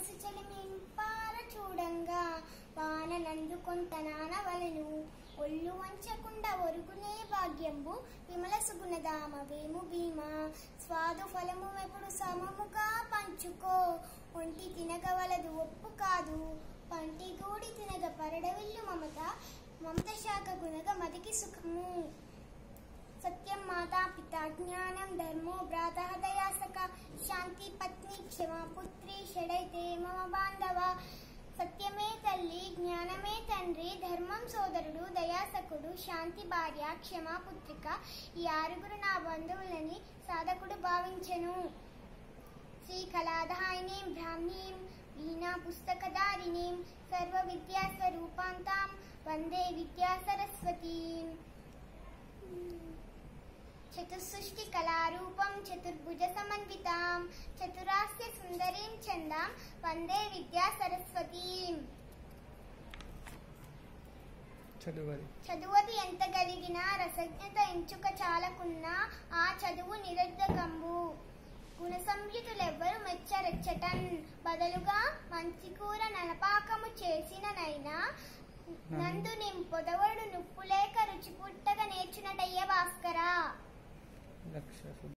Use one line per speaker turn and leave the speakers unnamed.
మనసు చెలిమింపార చూడంగా వాననందు కొంత నానవలను ఒళ్ళు వంచకుండా ఒరుగునే భాగ్యంబు విమల సుగుణదామ వేము భీమ స్వాదు ఫలము ఎప్పుడు సమముగా పంచుకో ఒంటి తినగవలదు ఒప్పు కాదు పంటి గూడి తినగ పరడవిల్లు మమత మమత శాఖ గుణగ మదికి సుఖము సత్యం మాతా పిత జ్ఞానం ధర్మో భ్రాత దయాసక శాంతి పత్ని క్షమ పుత్రి షడైతే మమ బాంధవ సత్యమే తల్లి జ్ఞానమే తండ్రి ధర్మం సోదరుడు దయాసకుడు శాంతి భార్య క్షమ పుత్రిక ఈ ఆరుగురు నా బంధువులని సాధకుడు భావించెను శ్రీ కళాధాయినీం బ్రాహ్మీం వీణా పుస్తకధారిణీం సర్వ విద్యా స్వరూపాంతాం వందే విద్యా సరస్వతీం చతుసృష్టి కళారూపం చతుర్భుజ సమన్వితాం చతురాస్య సుందరీం చందాం వందే విద్యా సరస్వతీం
చదువది
చదువది ఎంత గలిగినా రసజ్ఞత ఎంచుక చాలకున్నా ఆ చదువు నిరర్ధకంబు గుణ సంయుతులెవ్వరు మెచ్చరెచ్చటన్ బదులుగా మంచి కూర నలపాకము చేసిననైనా నందు నింపొదవడు నుప్పు లేక రుచి పుట్టగా నేర్చునటయ్య భాస్కరా
లక్ష